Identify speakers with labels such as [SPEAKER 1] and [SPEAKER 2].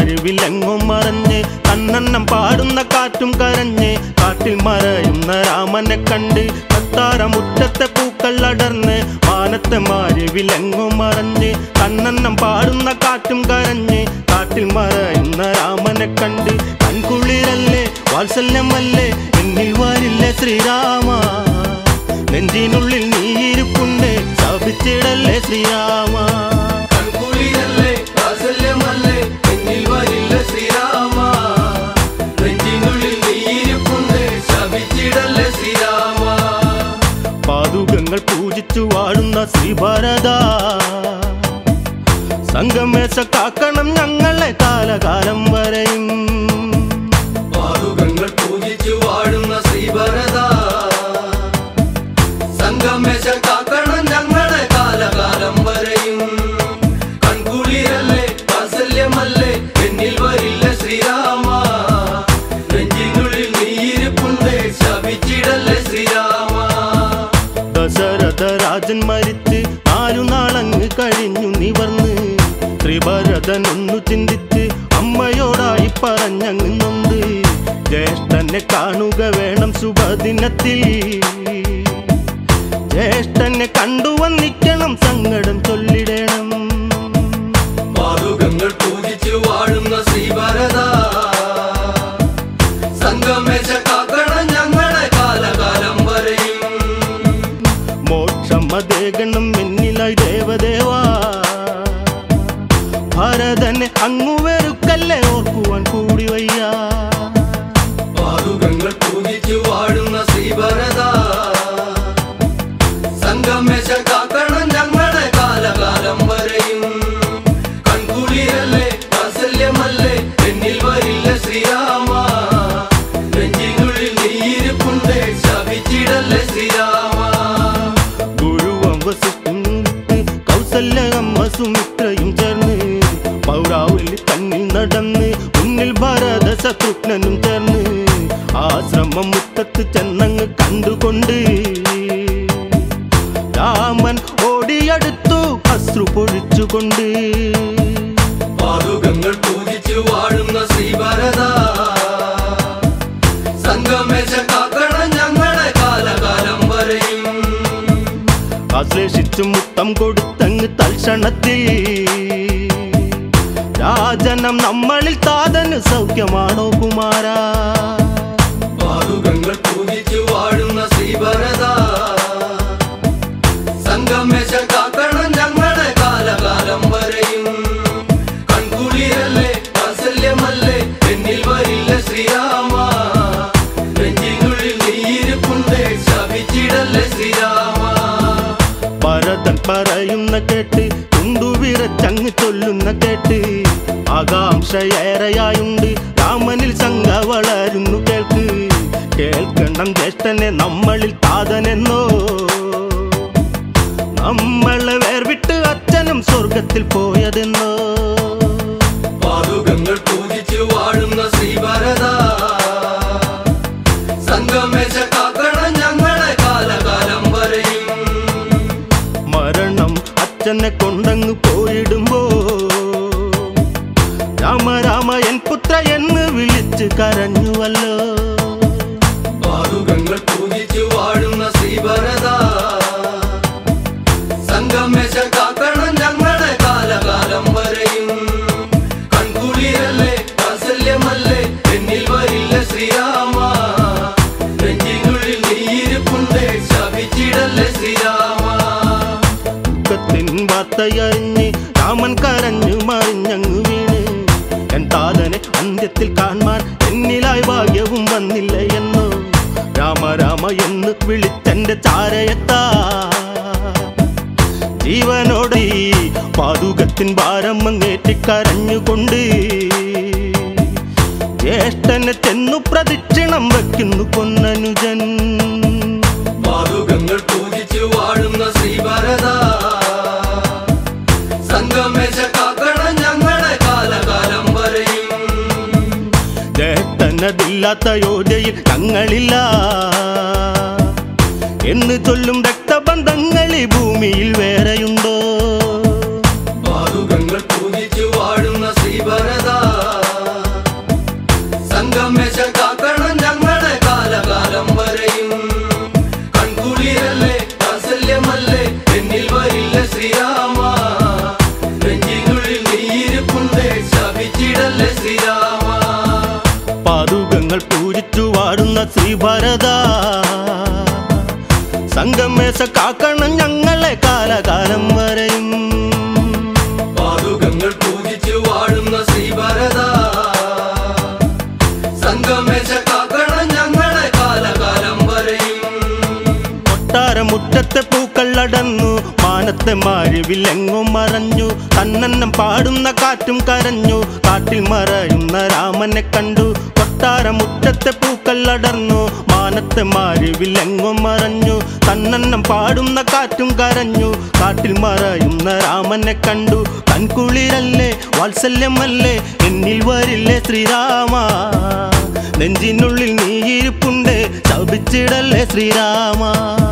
[SPEAKER 1] വിലങ്ങും മറഞ്ഞ് കണ്ണെണ്ണം പാടുന്ന കാറ്റും കരഞ്ഞ് കാട്ടിൽ മറയുന്ന രാമനെ കണ്ട് കത്താര മുറ്റത്തെ പൂക്കൾ അടർന്ന് മാനത്തെ മാരി വിലങ്ങും മറഞ്ഞ് കണ്ണെണ്ണം പാടുന്ന കാറ്റും കരഞ്ഞ് കാട്ടിൽ മറയുന്ന രാമനെ കണ്ട് കൺകുളിരല്ലേ വാത്സല്യമല്ലേ എന്നിൽ വരില്ലേ ശ്രീരാമ നെഞ്ചിനുള്ളിൽ നീ ഇരിപ്പുണ്ട് ശപിച്ചിടല്ലേ ശ്രീരാമ
[SPEAKER 2] കൺകുളിരല്ലേ വാത്സല്യമല്ലേ എന്നിൽ വരില്ല ശ്രീരാമ നെഞ്ചിനുള്ളിൽ നീയിരിപ്പുണ്ട് ശപിച്ചിടല്ലേ ശ്രീരാമ
[SPEAKER 1] പാതുകങ്ങൾ പൂജിച്ചു വാഴുന്ന ശ്രീഭരത സംഗമേശ കാക്കണം ഞങ്ങളെ കാലകാലം വരെയും
[SPEAKER 2] പാതുകങ്ങൾ പൂജിച്ചു വാഴുന്ന ശ്രീഭരത സംഗമേശ കാക്കണം ഞങ്ങളെ കാലകാലം വരെയും കൺകുളിരല്ലേ വാത്സല്യമല്ലേ എന്നിൽ വരില്ല ശ്രീരാമ നെഞ്ചിനുള്ളിൽ നീയിരിപ്പുണ്ട് ശപിച്ചിടല്ലേ ശ്രീരാമ
[SPEAKER 1] ദശരഥ രാജൻ മരിച്ച് നാലു നാളങ്ങ് കഴിഞ്ഞു നിവർന്ന് ത്രിഭരതൻ ഒന്നു ചിന്തിച്ച് അമ്മയോടായി പറഞ്ഞങ്ങ് നൊന്ത് ജ്യേഷ്ഠനെ കാണുക വേണം ശുഭദിനത്തിൽ ജ്യേഷ്ഠനെ കണ്ടു വന്നിക്കണം സങ്കടം ചൊല്ലിടണം
[SPEAKER 2] പാതുകങ്ങൾ പൂജിച്ചു വാഴുന്ന ശ്രീഭരത സംഗമേശ കാക്കണം ഞങ്ങളെ കാലകാലം വരെയും
[SPEAKER 1] മോക്ഷം അതേകണം എന്നിലായി ദേവദേവാ ഭരതനെ അങ്ങു വെറുക്കല്ലേ ഓർക്കുവാൻ കൂടി വയ്യ
[SPEAKER 2] പാതുകങ്ങൾ പൂജിച്ചു വാഴുന്ന ശ്രീഭരത സംഗമേശ കാക്കണം ഞങ്ങളെ കാലകാലം വരെയും കൺകുളിരല്ലേ വാത്സല്യമല്ലേ എന്നിൽ വരില്ല ശ്രീരാമ നെഞ്ചിനുള്ളിൽ നീയിരിപ്പുണ്ട് ശപിച്ചിടല്ലേ ശ്രീരാമ
[SPEAKER 1] ഗുരുവം വസിഷ്ഠിട്ട് കൗസല്യ അമ്മ സുമിത്രയും ചേർന്ന് പൗരാവലി തന്നിൽ നടന്ന് മുന്നിൽ ഭരത ശത്രുഘ്നനും ചേർന്ന് ആശ്രമം മുറ്റത്ത് ചെന്നങ്ങ് കണ്ടുകൊണ്ട് രാമൻ ഓടിയടുത്തു അശ്രു പൊഴിച്ചുകൊണ്ട്
[SPEAKER 2] പാതുകങ്ങൾ പൂജിച്ചു വാഴുന്ന ശ്രീഭരത സംഗമേശ കാക്കണം ഞങ്ങളെ കാലകാലം വരെയും
[SPEAKER 1] ആശ്ലേഷിച്ചു മുത്തം കൊടുത്തങ്ങ് തൽക്ഷണത്തിൽ രാജനം നമ്മളിൽ താതന് സൗഖ്യമാണോ കുമാരാ
[SPEAKER 2] പാതുകങ്ങൾ പൂജിച്ചു വാഴുന്ന ശ്രീഭരത സംഗമേശ കാക്കണം ഞങ്ങളെ കാലകാലം വരെയും കൺകുളിരല്ലേ വാത്സല്യമല്ലേ എന്നിൽ വരില്ല ശ്രീരാമ നെഞ്ചിനുള്ളിൽ നീയിരിപ്പുണ്ട് ശപിച്ചിടല്ലേ ശ്രീരാമ
[SPEAKER 1] ഭരതൻ പറയുന്ന കേട്ട് തുണ്ടുവിറച്ചങ്ങ് ചൊല്ലുന്ന കേട്ട് ആകാംക്ഷയേറെയായുണ്ട് രാമനിൽ ശങ്ക വളരുന്നു കേൾക്ക് കേൾക്കണം ജ്യേഷ്ഠനെ നമ്മളിൽ താതനെന്നോ നമ്മളെ വേർവിട്ട് അച്ഛനും സ്വർഗത്തിൽ പോയതെന്നോ
[SPEAKER 2] പാതുകങ്ങൾ പൂജിച്ചു വാഴുന്ന ശ്രീഭരത സംഗമേശ കാക്കണം ഞങ്ങളെ കാലകാലം വരെയും
[SPEAKER 1] മരണം അച്ഛനെ കൊണ്ടങ്ങ് പോയിടുമ്പോ രാമ രാമ എൻ പുത്ര എന്ന് വിളിച്ച് കരഞ്ഞുവല്ലോ
[SPEAKER 2] പാതുകങ്ങൾ പൂജിച്ചു വാഴുന്ന ശ്രീഭരത സംഗമേശ കാക്കണം ഞങ്ങളെ കാലകാലം വരെയും കൺകുളിരല്ലേ വാത്സല്യമല്ലേ എന്നിൽ വരില്ല ശ്രീരാമ നെഞ്ചിനുള്ളിൽ നീയിരിപ്പുണ്ട് ശപിച്ചിടല്ലേ ശ്രീരാമ
[SPEAKER 1] ദുഃഖത്തിൻ വാർത്തയറിഞ്ഞ് രാമൻ കരഞ്ഞു മറിഞ്ഞങ്ങു വീണ് എൻ താതനെ അന്ത്യത്തിൽ കാണാൻ എന്നിലായി ഭാഗ്യവും വന്നില്ല എന്നോ രാമ രാമ എന്ന് വിളിച്ചെന്റെ ചാരയത്താ ജീവനോടെ ഈ പാതുകത്തിൻ ഭാരം അങ്ങേറ്റി കരഞ്ഞുകൊണ്ട് ജ്യേഷ്ഠനെ ചെന്നു പ്രദക്ഷിണം വയ്ക്കുന്നു പൊന്നനുജൻ
[SPEAKER 2] പാതുകങ്ങൾ പൂജിച്ചു വാഴുന്ന ശ്രീഭരത സംഗമേശ കാക്കണം ഞങ്ങളെ കാലകാലം വരെയും
[SPEAKER 1] ജ്യേഷ്ഠനതില്ലാത്ത യോജയിൽ ഞങ്ങളില്ല എന്ന് ചൊല്ലും രക്തബന്ധങ്ങൾ ഈ ഭൂമിയിൽ വേറെയുണ്ടോ
[SPEAKER 2] പാതുകങ്ങൾ പൂജിച്ചു വാഴുന്ന ശ്രീഭരത
[SPEAKER 1] പാതുകങ്ങൾ പൂജിച്ചു വാടുന്ന ശ്രീഭരത സംഗമേശ കാക്കണം ഞങ്ങളെ കാലകാലം വരെയും
[SPEAKER 2] പാതുകങ്ങൾ പൂജിച്ചു വാഴുന്ന ശ്രീഭരത സംഗമേശ കാക്കണം ഞങ്ങളെ കാലകാലം വരെയും
[SPEAKER 1] കൊട്ടാരമുറ്റത്തെ പൂക്കൾ അടന്നു മാനത്തെ മാരിവിലെങ്ങും മറഞ്ഞു തന്നന്നം പാടുന്ന കാറ്റും കരഞ്ഞു കാട്ടിൽ മറയുന്ന രാമനെ കണ്ടു കൊട്ടാരമുറ്റത്തെ പൂക്കൾ അടർന്നു മാനത്തെ മാരിവിലെങ്ങും മറഞ്ഞു തന്നന്നം പാടുന്ന കാറ്റും കരഞ്ഞു കാട്ടിൽ മറയുന്ന രാമനെ കണ്ടു കൺകുളിരല്ലേ വാത്സല്യമല്ലേ എന്നിൽ വരില്ലേ ശ്രീരാമ നെഞ്ചിനുള്ളിൽ നീ ഇരിപ്പുണ്ട് ശപിച്ചിടല്ലേ ശ്രീരാമ